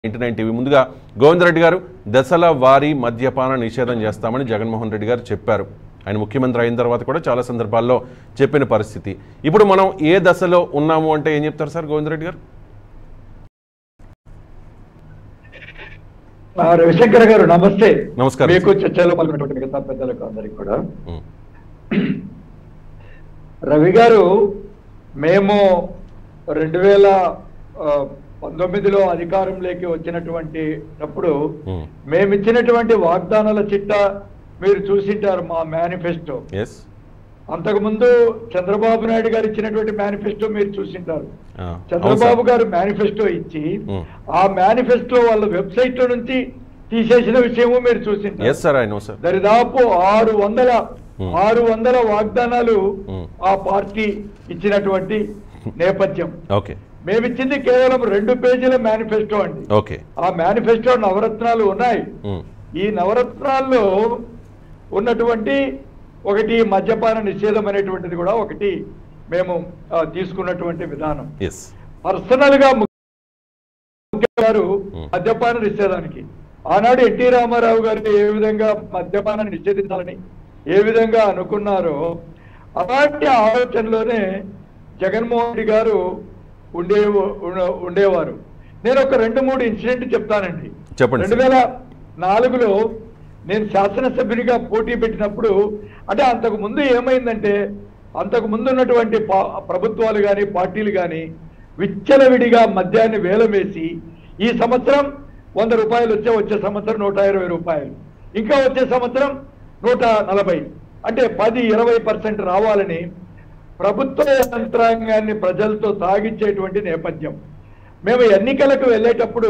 Ninety nine TV ముందుగా గోవిందరెడ్డి గారు దశల వారీ మద్యపాన నిషేధం చేస్తామని జగన్మోహన్ రెడ్డి గారు చెప్పారు ఆయన ముఖ్యమంత్రి అయిన తర్వాత కూడా చాలా సందర్భాల్లో చెప్పిన పరిస్థితి ఇప్పుడు మనం ఏ దశలో ఉన్నాము అంటే ఏం చెప్తారు సార్ గోవిందరెడ్డి గారు ఆ, రవిశంకర్ గారు నమస్తే నమస్కారం మీకు చర్చలో పాల్గొన్నటువంటి మిగతా పెద్దలకు అందరికి కూడా ఉమ్, రవి గారు మేము రెండు వేల ఆ, పంతొమ్మిదిలో అధికారంలోకి వచ్చినటువంటి అప్పుడు ఉమ్, మేము ఇచ్చినటువంటి వాగ్దానాల చిట్ట మీరు చూసింటారు మా మేనిఫెస్టో ఎస్ అంతకుముందు చంద్రబాబు నాయుడు గారు ఇచ్చినటువంటి మేనిఫెస్టో మీరు చూసింటారు ఆ, అవును చంద్రబాబు సార్. గారు మేనిఫెస్టో ఇచ్చి ఉమ్. ఆ మేనిఫెస్టో వాళ్ళ వెబ్సైట్ లో నుంచి తీసేసిన విషయము మీరు చూసింటారు ఎస్ సార్ ఆయన సార్ దరిదాపు ఆరు వందల Hmm. ఆరు వందల వాగ్దానాలు Hmm. ఆ పార్టీ ఇచ్చినటువంటి నేపథ్యం ఓకే మేమిచ్చింది కేవలం రెండు పేజీల మేనిఫెస్టో అండి ఓకే ఆ మేనిఫెస్టో నవరత్నాలు ఉన్నాయి ఉమ్, ఈ నవరత్నాల్లో ఉన్నటువంటి ఒకటి మద్యపాన నిషేధం అనేటువంటిది కూడా ఒకటి మేము ఆ, తీసుకున్నటువంటి విధానం ఎస్ పర్సనల్ గా ముఖ్యమంత్రి గారు Hmm. మద్యపాన నిషేధానికి ఆనాడు ఎన్టీ రామారావు గారు ఏ విధంగా మద్యపానాన్ని నిషేధించాలని ఏ విధంగా అనుకున్నారో అలాంటి ఆలోచనలోనే జగన్మోహన్ రెడ్డి గారు ఉండే ఉండ- ఉండేవారు నేను ఒక రెండు మూడు ఇన్సిడెంట్ చెప్తానండి చెప్పండి రెండు సార్. వేల నాలుగులో నేను శాసనసభ్యునిగా పోటీ పెట్టినప్పుడు అంటే అంతకు ముందు ఏమైందంటే అంతకు ముందు ఉన్నటువంటి పా- ప్రభుత్వాలు కానీ పార్టీలు కానీ విచ్చలవిడిగా మద్యాన్ని వేలం వేసి ఈ సంవత్సరం వంద రూపాయలు వచ్చే వచ్చే సంవత్సరం నూట ఇరవై రూపాయలు ఇంకా వచ్చే సంవత్సరం నూట నలభై అంటే పది ఇరవై పర్సెంట్ రావాలని ప్రభుత్వ యంత్రాంగాన్ని ప్రజలతో తాగించేటువంటి నేపథ్యం మేము ఎన్నికలకు వెళ్ళేటప్పుడు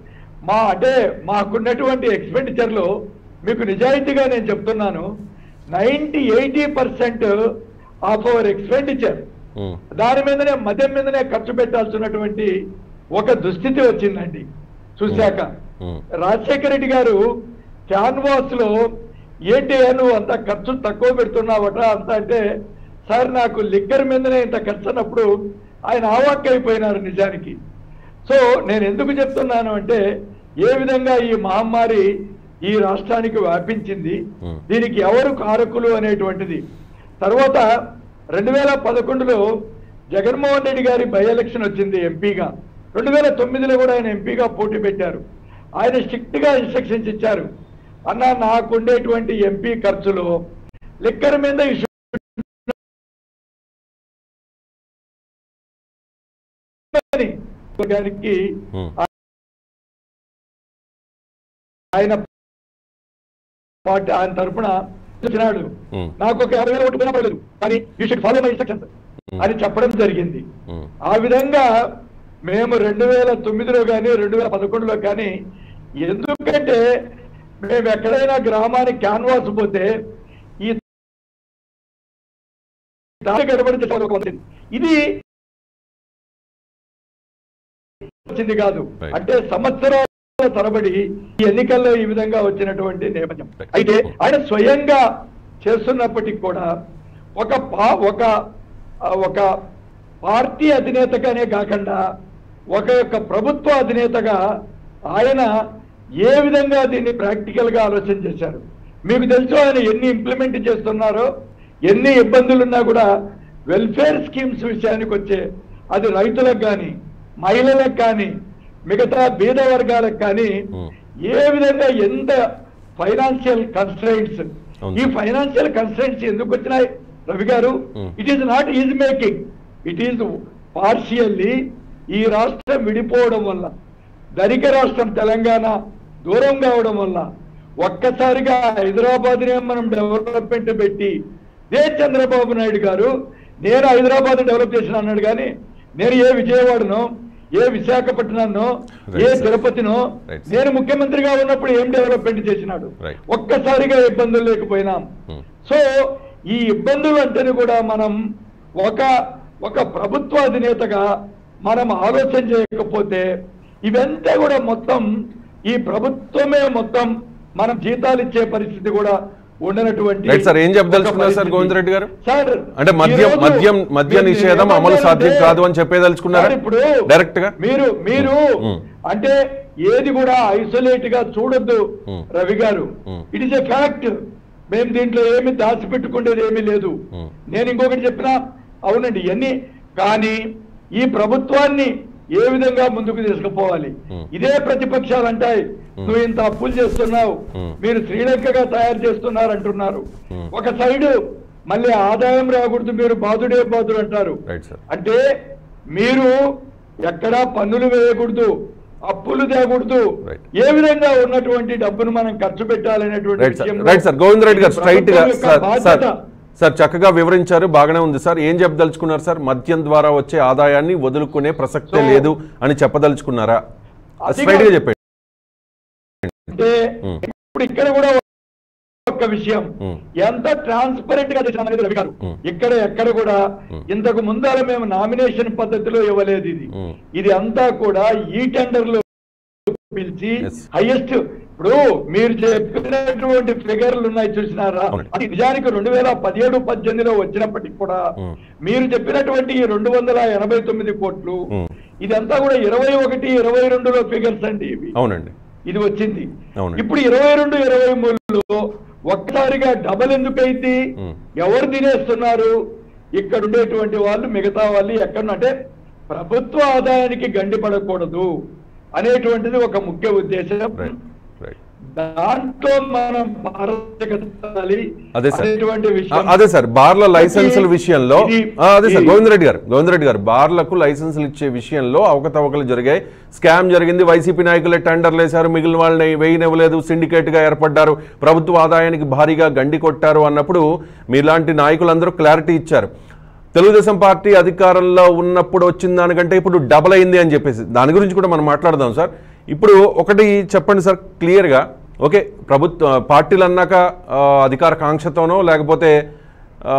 మా అంటే మాకున్నటువంటి ఎక్స్పెండిచర్లో మీకు నిజాయితీగా నేను చెప్తున్నాను ninety eighty percent of our expenditure um, దాని మీదనే మద్యం మీదనే ఖర్చు పెట్టాల్సినటువంటి ఒక దుస్థితి వచ్చిందండి చూశాక ఉమ్, రాజశేఖర రెడ్డి గారు క్యాన్వాస్ లో ఏంటి నువ్వు అంత ఖర్చు తక్కువ పెడుతున్నావట అంత అంటే సార్ నాకు లిక్కర్ మీదనే ఇంత ఖర్చు అన్నప్పుడు ఆయన ఆవాక్ అయిపోయినారు నిజానికి సో నేను ఎందుకు చెప్తున్నాను అంటే ఏ విధంగా ఈ మహమ్మారి ఈ రాష్ట్రానికి వ్యాపించింది Hmm. దీనికి ఎవరు కారకులు అనేటువంటిది తర్వాత రెండు వేల పదకొండులో జగన్మోహన్ రెడ్డి గారి బై ఎలక్షన్ వచ్చింది ఎంపీగా రెండు వేల తొమ్మిదిలో కూడా ఆయన ఎంపీగా పోటీ పెట్టారు ఆయన స్ట్రిక్ట్ గా ఇన్స్ట్రక్షన్స్ ఇచ్చారు అన్న నాకుండేటువంటి ఎంపీ ఖర్చులు లిక్కర్ మీద ఇష్యూ గారికి ఉమ్, ఆయన పార్టీ ఆయన తరఫున వచ్చినాడు ఉమ్, నాకు ఒక యాభై వేల ఓటు పోయినా పర్లేదు కానీ you should follow my instructions అని చెప్పడం జరిగింది ఉమ్, ఆ విధంగా మేము రెండు వేల తొమ్మిదిలో కానీ రెండు వేల పదకొండులో కానీ ఎందుకంటే మేము ఎక్కడైనా గ్రామానికి క్యాన్వాస్ పోతే ఈ దారి గడబడి చేసే ఒక వచ్చింది. ఇది వచ్చింది కాదు Right. అంటే సంవత్సరాల తరబడి ఈ ఎన్నికల్లో ఈ విధంగా వచ్చినటువంటి నేపథ్యం Right. అయితే ఆయన స్వయంగా చేస్తున్నప్పటికీ కూడా ఒక పా ఒక ఆ, ఒక పార్టీ అధినేతగానే కాకుండా ఒక యొక్క ప్రభుత్వ అధినేతగా ఆయన ఏ విధంగా దీన్ని ప్రాక్టికల్ గా ఆలోచన చేశారు మీకు తెలుసు ఆయన ఎన్ని ఇంప్లిమెంట్ చేస్తున్నారో ఎన్ని ఇబ్బందులున్నా కూడా వెల్ఫేర్ స్కీమ్స్ విషయానికి వచ్చే అది రైతులకు కానీ మహిళలకు కానీ మిగతా బీద వర్గాలకు కానీ Hmm. ఏ విధంగా ఎంత ఫైనాన్షియల్ కన్స్ట్రైంట్స్ అవును. ఈ ఫైనాన్షియల్ కన్స్ట్రైంట్స్ ఎందుకు వచ్చినాయి రవి గారు Hmm. It is not is making it is partially ఈ రాష్ట్రం విడిపోవడం వల్ల ధనిక రాష్ట్రం తెలంగాణ దూరం కావడం వల్ల ఒక్కసారిగా హైదరాబాద్ నే మనం డెవలప్మెంట్ పెట్టి ఇదే చంద్రబాబు నాయుడు గారు నేను హైదరాబాద్ డెవలప్ చేసిన అన్నాడు కానీ నేను ఏ విజయవాడనో ఏ విశాఖపట్నాన్నో ఏ Right, sir. తిరుపతినో Right, sir. నేను ముఖ్యమంత్రిగా ఉన్నప్పుడు ఏం డెవలప్మెంట్ చేసినాడు Right. ఒక్కసారిగా ఇబ్బందులు లేకపోయినాం ఉమ్, సో ఈ ఇబ్బందులు అంటేనే కూడా మనం ఒక ఒక ప్రభుత్వ అధినేతగా మనం ఆలోచన చేయకపోతే ఇవంతా కూడా మొత్తం ఈ ప్రభుత్వమే మొత్తం మనం జీతాలు ఇచ్చే పరిస్థితి కూడా ఉండనటువంటి రైట్ సార్ ఏం ఒక చెప్పదలుచుకున్నారు సార్ పరిస్థితి. గోవిందరెడ్డి గారు సార్ అంటే మద్యం ఈరోజు మద్యం మద్య మీరు నిషేధం అమలు ఏమంటారంటే- సాధ్యం కాదు అని చెప్పేదలుచుకున్నారా సార్, ఇప్పుడు డైరెక్ట్ గా మీరు మీరు ఉమ్. అంటే ఏది కూడా ఐసోలేట్ గా చూడొద్దు Hmm. రవి గారు Hmm. It is a fact మేము దీంట్లో ఏమి దాచిపెట్టుకునేది ఏమీ లేదు Hmm. నేను ఇంకొకటి చెప్పినా అవునండి ఇవన్నీ కానీ ఈ ప్రభుత్వాన్ని ఏ విధంగా ముందుకు తీసుకుపోవాలి Hmm. ఇదే ప్రతిపక్షాలు అంటాయి నువ్వు ఇంత అప్పులు చేస్తున్నావు Hmm. మీరు శ్రీలంకగా తయారు చేస్తున్నారు అంటున్నారు Hmm. ఒక సైడు మళ్ళీ ఆదాయం రాకూడదు మీరు బాధుడే బాధుడు అంటారు రైట్ సార్ అంటే మీరు ఎక్కడా పన్నులు వేయకూడదు అప్పులు తేకూడదు Right. ఏ విధంగా ఉన్నటువంటి డబ్బును మనం ఖర్చు పెట్టాలనేటువంటి రైట్ సార్ విషయంలో రైట్ సార్ గోవింద్ రెడ్డి గారు ఇది స్ట్రైట్ గా ప్రభుత్వం యొక్క సార్ సార్ బాధ్యత. సార్ చక్కగా వివరించారు బాగానే ఉంది సార్ ఏం చెప్పదలుచుకున్నారు సార్ మద్యం ద్వారా వచ్చే ఆదాయాన్ని వదులుకునే ప్రసక్తే So- లేదు అని చెప్పదలుచుకున్నారా అది స్ట్రైట్ గా కాదు. చెప్పండి అంటే ఉమ్. ఇప్పుడు ఇక్కడ కూడా ఒక విషయం ఉమ్. ఎంత ట్రాన్స్పరెంట్ గా చేశాం అనేది రవి గారు ఉమ్. ఇక్కడ ఎక్కడ కూడా ఉమ్. ఇంతకు ముందర మేము నామినేషన్ పద్ధతిలో ఇవ్వలేదు ఇది ఉమ్. ఇది అంతా కూడా ఈ టెండర్ లో పిలిచి Yes. హైయెస్ట్ ఇప్పుడు మీరు చెప్పినటువంటి ఫిగర్లు ఉన్నాయి చూసినారా అవునండి. అది నిజానికి రెండు వేల పదిహేడు పద్దెనిమిదిలో వచ్చినప్పటికి కూడా ఉమ్. మీరు చెప్పినటువంటి ఈ రెండు వందల ఎనభై తొమ్మిది కోట్లు ఉమ్. ఇదంతా కూడా ఇరవై ఒకటి ఇరవై రెండులో ఫిగర్స్ అండి ఇవి అవునండి ఇది వచ్చింది అవునండి. ఇప్పుడు ఇరవై రెండు ఇరవై మూడులో ఒక్కసారిగా డబల్ ఎందుకు అయింది ఉమ్. ఎవరు తినేస్తున్నారు ఇక్కడ ఉండేటువంటి వాళ్ళు మిగతా వాళ్ళు ఎక్కడ అంటే ప్రభుత్వ ఆదాయానికి గండి పడకూడదు అనేటువంటిది ఒక ముఖ్య ఉద్దేశం రైట్ రైట్ దాంట్లో మనం పారదర్శకతాలి అదే సార్ అనేటువంటి ఆ, విషయం అదే సార్ బార్ల లైసెన్సుల ఇది- విషయంలో ఇది- ఆ, అదే సార్ ఇది- గోవిందరెడ్డి గారు గోవిందరెడ్డి గారు బార్లకు లైసెన్సులు ఇచ్చే విషయంలో అవకతవకలు జరిగాయి స్కామ్ జరిగింది వైసీపీ నాయకులే టెండర్లు వేశారు మిగిలిన వాళ్ళని వేయనివ్వలేదు సిండికేట్ గా ఏర్పడ్డారు ప్రభుత్వ ఆదాయానికి భారీగా గండి కొట్టారు అన్నప్పుడు మీలాంటి నాయకులందరూ క్లారిటీ ఇచ్చారు తెలుగుదేశం పార్టీ అధికారంలో ఉన్నప్పుడు వచ్చిన దానికంటే ఇప్పుడు డబల్ అయింది అని చెప్పేసి దాని గురించి కూడా మనం మాట్లాడదాం సార్ ఇప్పుడు ఒకటి చెప్పండి సార్ క్లియర్గా ఓకే ప్రభుత్వ పార్టీలు అన్నాక ఆ, అధికార కాంక్షతోనో లేకపోతే ఆ,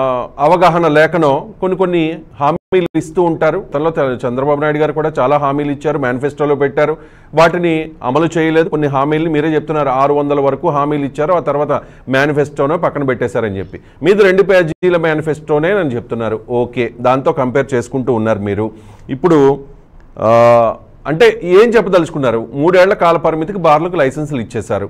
అవగాహన లేకనో కొన్ని కొన్ని హామీలు ఇస్తూ ఉంటారు తనలో తె- చంద్రబాబు నాయుడు గారు కూడా చాలా హామీలు ఇచ్చారు మేనిఫెస్టోలో పెట్టారు వాటిని అమలు చేయలేదు కొన్ని హామీలు మీరే చెప్తున్నారు ఆరు వందల వరకు హామీలు ఇచ్చారు ఆ తర్వాత మేనిఫెస్టోనో పక్కన పెట్టేశారని చెప్పి మీది రెండు పేజీల మేనిఫెస్టోనే అని చెప్తున్నారు ఓకే దాంతో కంపేర్ చేసుకుంటూ ఉన్నారు మీరు ఇప్పుడు ఆ, అంటే ఏం చెప్పదలుచుకున్నారు మూడేళ్ల కాల పరిమితికి బార్లకు లైసెన్సులు ఇచ్చేశారు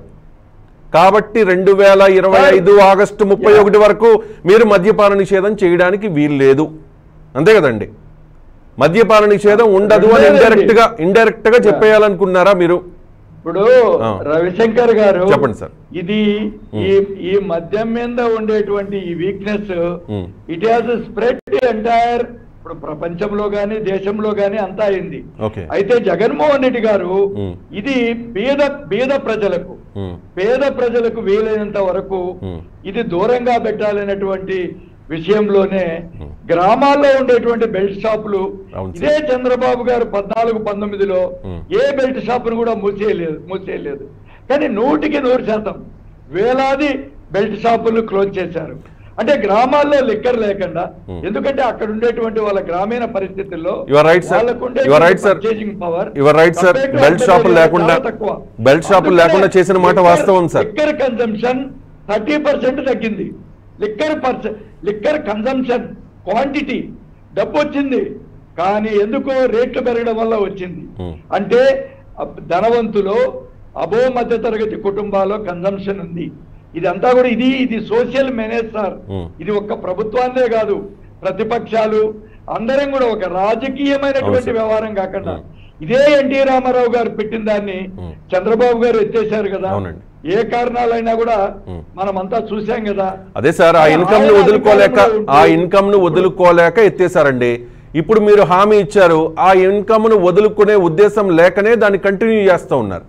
కాబట్టి రెండు వేల ఇరవై ఐదు ఆగస్టు ముప్పై ఒకటి వరకు మీరు మద్యపాన నిషేధం చేయడానికి వీలు లేదు అంతే కదండి మద్యపాన నిషేధం ఉండదు అని ఇండైరెక్ట్ గా ఇండైరెక్ట్ గా చెప్పేయాలనుకున్నారా మీరు ఇప్పుడు ఆ. రవిశంకర్ గారు చెప్పండి సార్. ఇది ఈ ఈ మద్యం మీద ఉండేటువంటి ఈ weakness um. It has spread entire ఇప్పుడు ప్రపంచంలో గాని దేశంలో గాని అంతా అయింది ఓకే అయితే జగన్మోహన్ రెడ్డి గారు ఉమ్. ఇది బీద బీద ప్రజలకు ఉమ్, పేద ప్రజలకు వీలైనంత వరకు ఉమ్. ఇది దూరంగా పెట్టాలనేటువంటి విషయంలోనే గ్రామాల్లో ఉండేటువంటి బెల్ట్ షాపులు అవును సార్. ఇదే చంద్రబాబు గారు పద్నాలుగు పంతొమ్మిదిలో ఉమ్. ఏ బెల్ట్ షాపును కూడా మూసేయలేదు మూసేయలేదు కానీ నూటికి నూరు శాతం వేలాది బెల్ట్ షాపులు క్లోజ్ చేశారు అంటే గ్రామాల్లో లిక్కర్ లేకుండా ఉమ్. ఎందుకంటే అక్కడ ఉండేటువంటి వాళ్ళ గ్రామీణ పరిస్థితుల్లో You are right, sir. వాళ్ళకుండే You are right, sir. purchasing power You are right, sir. compared to Belt other షాపులు areas లేకుండా- చాలా తక్కువ. belt షాపులు అందుకనే లేకుండా చేసిన మాట లిక్కర్- వాస్తవం, sir. Liquor consumption thirty percent తగ్గింది liquor percent liquor consumption quantity డబ్బు వచ్చింది కానీ ఎందుకు రేట్లు పెరగడం వల్ల వచ్చింది Hmm. అంటే అబ్- ధనవంతులో అబో మధ్య తరగతి కుటుంబాల్లో కన్సంప్షన్ ఉంది ఇదంతా కూడా ఇది ఇది సోషల్ మేనేజ్ సార్ Hmm. ఇది ఒక్క ప్రభుత్వాన్నే కాదు ప్రతిపక్షాలు అందరం కూడా ఒక రాజకీయమైనటువంటి అవును సార్. వ్యవహారం కాకుండా Hmm. ఇదే ఎన్టీ రామారావు గారు పెట్టిన దాన్ని Hmm. చంద్రబాబు గారు ఎత్తేశారు కదా అవునండి. ఏ కారణాలైనా కూడా Hmm. మనమంతా చూశాం కదా అదే సార్ ఆ ఆయన ఇన్కమ్ ను వదులుకోలేక అధికారంలో ఉంటూ- ఆ ఇన్కమ్ ను వదులుకోలేక ఎత్తేసారండి ఇప్పుడు మీరు హామీ ఇచ్చారు ఆ ఇన్కమ్ ను వదులుకునే ఉద్దేశం లేకనే దాన్ని కంటిన్యూ చేస్తూ ఉన్నారు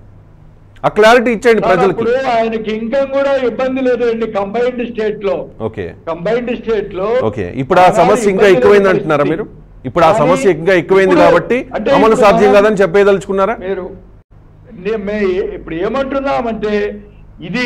ఆ క్లారిటీ ఇచ్చేయండి ప్రజలకి అప్పుడు ఆయనకి ఇన్కమ్ కూడా ఇబ్బంది లేదు అండి కంబైన్డ్ స్టేట్ లో ఓకే కంబైన్డ్ స్టేట్ లో ఓకే ఇప్పుడు ఆ ఆనాడు సమస్య ఇంకా ఇబ్బంది ఎక్కువైంది లేని అంటున్నారా మీరు పరిస్థితి. ఇప్పుడు ఆ కానీ సమస్య ఇంకా ఎక్కువైంది ఇప్పుడు- కాబట్టి అంటే అమలు ఇప్పుడు సాధ్యం మనం- కాదని చెప్పేదలుచుకున్నారా మీరు నే- మే- ఇప్పుడు ఏమంటున్నామంటే ఇది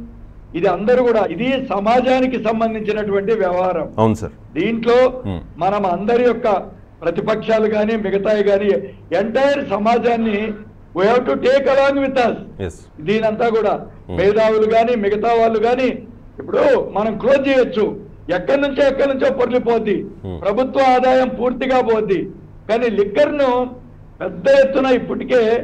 ఇది అందరూ కూడా ఇది సమాజానికి సంబంధించినటువంటి వ్యవహారం అవును సార్ దీంట్లో Hmm. మనం అందరి యొక్క ప్రతిపక్షాలు కానీ మిగతాయి కానీ ఎంటైర్ సమాజాన్ని we have to take along with us ఎస్ దీనంతా కూడా Hmm. మేధావులు కానీ మిగతా వాళ్ళు కానీ ఇప్పుడు మనం క్లోజ్ చేయొచ్చు ఎక్కడి నుంచో ఎక్కడి నుంచో పొర్లిపోద్ది Hmm. ప్రభుత్వ ఆదాయం పూర్తిగా పోద్ది కానీ లిక్కర్ను పెద్ద ఎత్తున ఇప్పటికే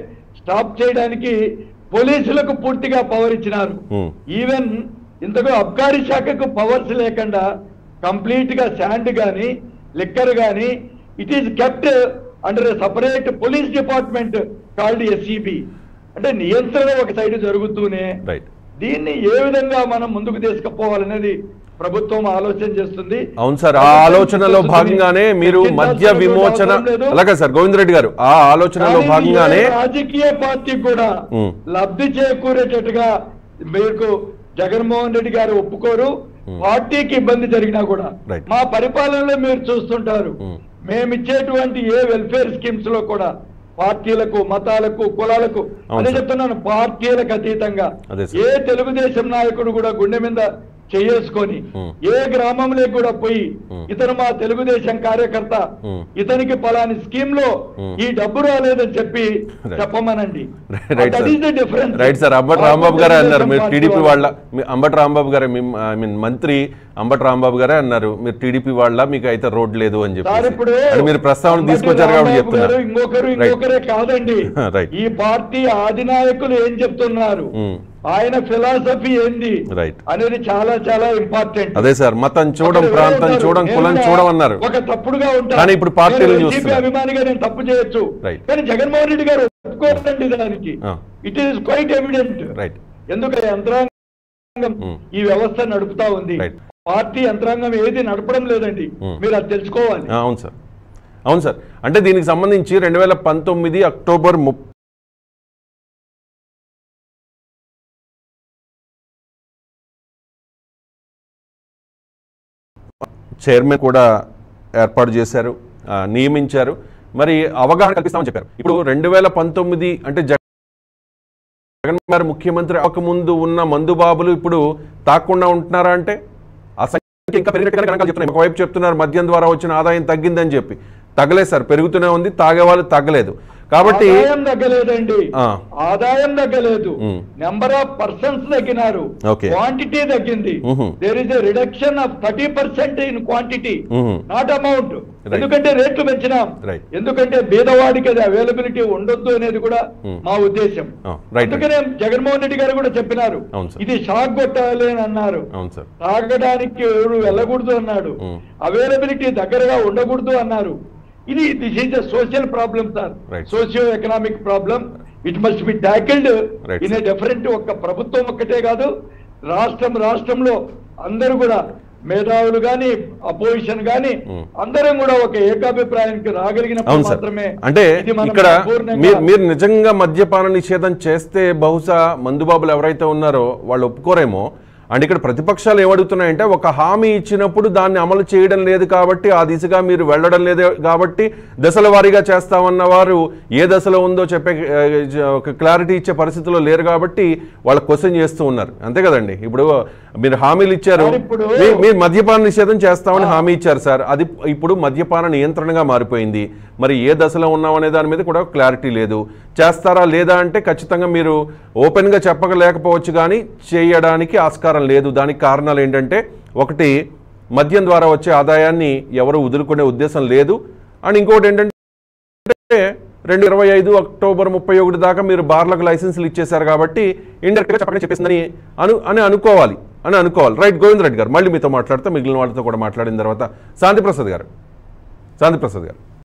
స్టాప్ చేయడానికి పోలీసులకు పూర్తిగా పవర్ ఇచ్చినారు ఉమ్, ఈవెన్ ఇంతకు అబ్కారీ శాఖకు పవర్స్ లేకుండా కంప్లీట్ గా శాండ్ గాని లిక్కర్ గాని it is kept under separate police department called SEB అంటే నియంత్రణ ఒక సైడ్ జరుగుతూనే రైట్ దీన్ని ఏ విధంగా మనం ముందుకు తీసుకుపోవాలనేది ప్రభుత్వం ఆలోచన చేస్తుంది అవును సార్ ఆ ఆలోచనలో భాగంగానే మీరు మద్య విమోచన అలాగే సార్ గోవిందరెడ్డి గారు ఆ ఆలోచనలో కానీ భాగంగానే ఏ రాజకీయ పార్టీ కూడా ఉమ్. లబ్ధి చేకూరేటట్టుగా మీకు జగన్మోహన్ రెడ్డి గారు ఒప్పుకోరు పార్టీకి ఇబ్బంది జరిగినా కూడా Right. మా పరిపాలనలో మీరు చూస్తుంటారు ఉమ్. మేమిచ్చేటువంటి ఏ వెల్ఫేర్ స్కీమ్స్ లో కూడా పార్టీలకు మతాలకు కులాలకు అవును అదే సార్. చెప్తున్నాను పార్టీలకు అతీతంగా అదే సార్. ఏ తెలుగుదేశం నాయకుడు కూడా గుండె మీద చేసుకొని ఉమ్. ఏ గ్రామంలో కూడా పోయి ఉమ్. ఇతను మా తెలుగుదేశం కార్యకర్త ఉమ్. ఇతనికి పలాని స్కీమ్ లో ఉమ్. ఈ డబ్బు రాలేదని చెప్పి Right. చెప్పమనండి right That sir is the difference. Right sir Ambati మాకు రాంబాబు గారే అన్నారు తెలుగుదేశం మీరు పార్టీ టీడీపీ వాళ్ళు. వాళ్ళ మీ అంబటి రాంబాబు గారే ఐ మీన్ మంత్రి అంబటి రాంబాబు గారే అన్నారు మీరు టీడీపీ వాళ్ళ మీకు అయితే రోడ్ లేదు అని సార్ చెప్పి ఇప్పుడు అని మీరు ప్రస్తావన అంబటి తీసుకొచ్చారు కాబట్టి రాంబాబు చెప్తున్నారు గారు ఇంకొకరు Right. ఇంకొకరే కాదండి Right. ఈ పార్టీ అధినాయకులు ఏం చెప్తున్నారు ఉమ్. ఆయన ఫిలాసఫీ ఏంది Right. అనేది చాలా చాలా ఇంపార్టెంట్ అదే సార్ మతం చూడం అక్కడ ప్రాంతం ఎవరు చూడం నేను కులం కూడా చూడం అన్నారు ఒక తప్పుడుగా ఉంటా కానీ ఇప్పుడు పార్టీలు నేను చూస్తున్నారు. వైసీపీ అభిమానిగా నేను తప్పు చేయొచ్చు Right. కానీ జగన్మోహన్ రెడ్డి గారు ఒప్పుకోరండి దానికి ఆ. It is quite evident right ఎందుకు యంత్రాంగం Hmm. ఈ వ్యవస్థ నడుపుతా ఉంది Right. పార్టీ యంత్రాంగం ఏది నడపడం లేదండి Hmm. మీరు అది తెలుసుకోవాలి ఆ, అవును సార్ అవును సార్ అంటే దీనికి సంబంధించి రెండు వేల పంతొమ్మిది అక్టోబర్ ముప్ చైర్మన్ కూడా ఏర్పాటు చేశారు ఆ, నియమించారు మరి అవగాహన కల్పిస్తామని చెప్పారు ఇప్పుడు రెండు వేల పంతొమ్మిది అంటే జగన్ జగన్ గారు ముఖ్యమంత్రి అవ్వకముందు ఉన్న మందుబాబులు ఇప్పుడు తాకుండా ఉంటున్నారా అంటే ఆ సంఖ్య ఇంకా పెరిగినట్టుగానే గణాంకాలు చెప్తున్నాయి ఒకవైపు చెప్తున్నారు మద్యం ద్వారా వచ్చిన ఆదాయం తగ్గిందని చెప్పి తగ్గలేదు సార్ పెరుగుతూనే ఉంది తాగే వాళ్ళు తగ్గలేదు కాబట్టి ఆదాయం తగ్గలేదండి ఆ. ఆదాయం తగ్గలేదు Hmm. నెంబర్ ఆఫ్ పర్సన్స్ తగ్గినారు Okay. క్వాంటిటీ తగ్గింది Mhm. There is a reduction of thirty percent in quantity Mhm. Not amount Right. ఎందుకంటే రేట్లు పెంచినాం Right. ఎందుకంటే బీదవాడికి అది అవైలబిలిటీ ఉండొద్దు అనేది కూడా Hmm. మా ఉద్దేశం ఆ, right, అందుకనే జగన్మోహన్ రెడ్డి గారు కూడా చెప్పినారు అవును సార్. ఇది షాక్ కొట్టాలి అని అన్నారు అవును సార్ తాగడానికి ఎవరు వెళ్ళకూడదు అన్నాడు Hmm. అవైలబిలిటీ దగ్గరగా ఉండకూడదు అన్నారు ఇది this is a social problem sir Right. Socio economic problem it must be tackled Right, in a sir. Different ఒక్క ప్రభుత్వం ఒక్కటే కాదు రాష్ట్రం రాష్ట్రంలో అందరూ కూడా మేధావులు గాని అపోజిషన్ గాని Hmm. అందరం కూడా ఒక ఏకాభిప్రాయానికి రాగలిగినప్పుడు అవును సార్ మాత్రమే అంటే ఇది మనం ఇక్కడ సంపూర్ణంగా- మీరు మీరు నిజంగా మద్యపాన నిషేధం చేస్తే బహుశా మందుబాబులు ఎవరైతే ఉన్నారో వాళ్ళు ఒప్పుకోరేమో అండ్ ఇక్కడ ప్రతిపక్షాలు ఏమడుగుతున్నాయంటే ఒక హామీ ఇచ్చినప్పుడు దాన్ని అమలు చేయడం లేదు కాబట్టి ఆ దిశగా మీరు వెళ్ళడం లేదు కాబట్టి దశల వారీగా చేస్తామన్న వారు ఏ దశలో ఉందో చెప్పే ఆ, ఒక క్లారిటీ ఇచ్చే పరిస్థితిలో లేరు కాబట్టి వాళ్ళ క్వశ్చన్ చేస్తూ ఉన్నారు అంతే కదండి ఇప్పుడు మీరు హామీలు ఇచ్చారు సార్, ఇప్పుడు- మీ- మీరు మద్యపాన నిషేధం చేస్తామని హామీ ఇచ్చారు సార్ అది ఇప్పుడు మద్యపాన నియంత్రణగా మారిపోయింది మరి ఏ దశలో ఉన్నామనే దాని మీద కూడా క్లారిటీ లేదు చేస్తారా లేదా అంటే ఖచ్చితంగా మీరు ఓపెన్గా చెప్పలేకపోవచ్చు కానీ చేయడానికి ఆస్కారం లేదు దానికి కారణాలు ఏంటంటే ఒకటి మద్యం ద్వారా వచ్చే ఆదాయాన్ని ఎవరు వదులుకునే ఉద్దేశం లేదు అండ్ ఇంకోటి ఏంటంటే రెండు ఇరవై ఐదు అక్టోబర్ ముప్పై ఒకటి దాకా మీరు బార్లకు లైసెన్సులు ఇచ్చేశారు కాబట్టి ఇండైరెక్ట్గా చెప్పకుండా చెప్పేసిందని అను అని అనుకోవాలి అని అనుకోవాలి రైట్ గోవింద్ రెడ్డి గారు మళ్ళీ మీతో మాట్లాడితే మిగిలిన వాళ్ళతో కూడా మాట్లాడిన తర్వాత శాంతి ప్రసాద్ గారు శాంతి ప్రసాద్ గారు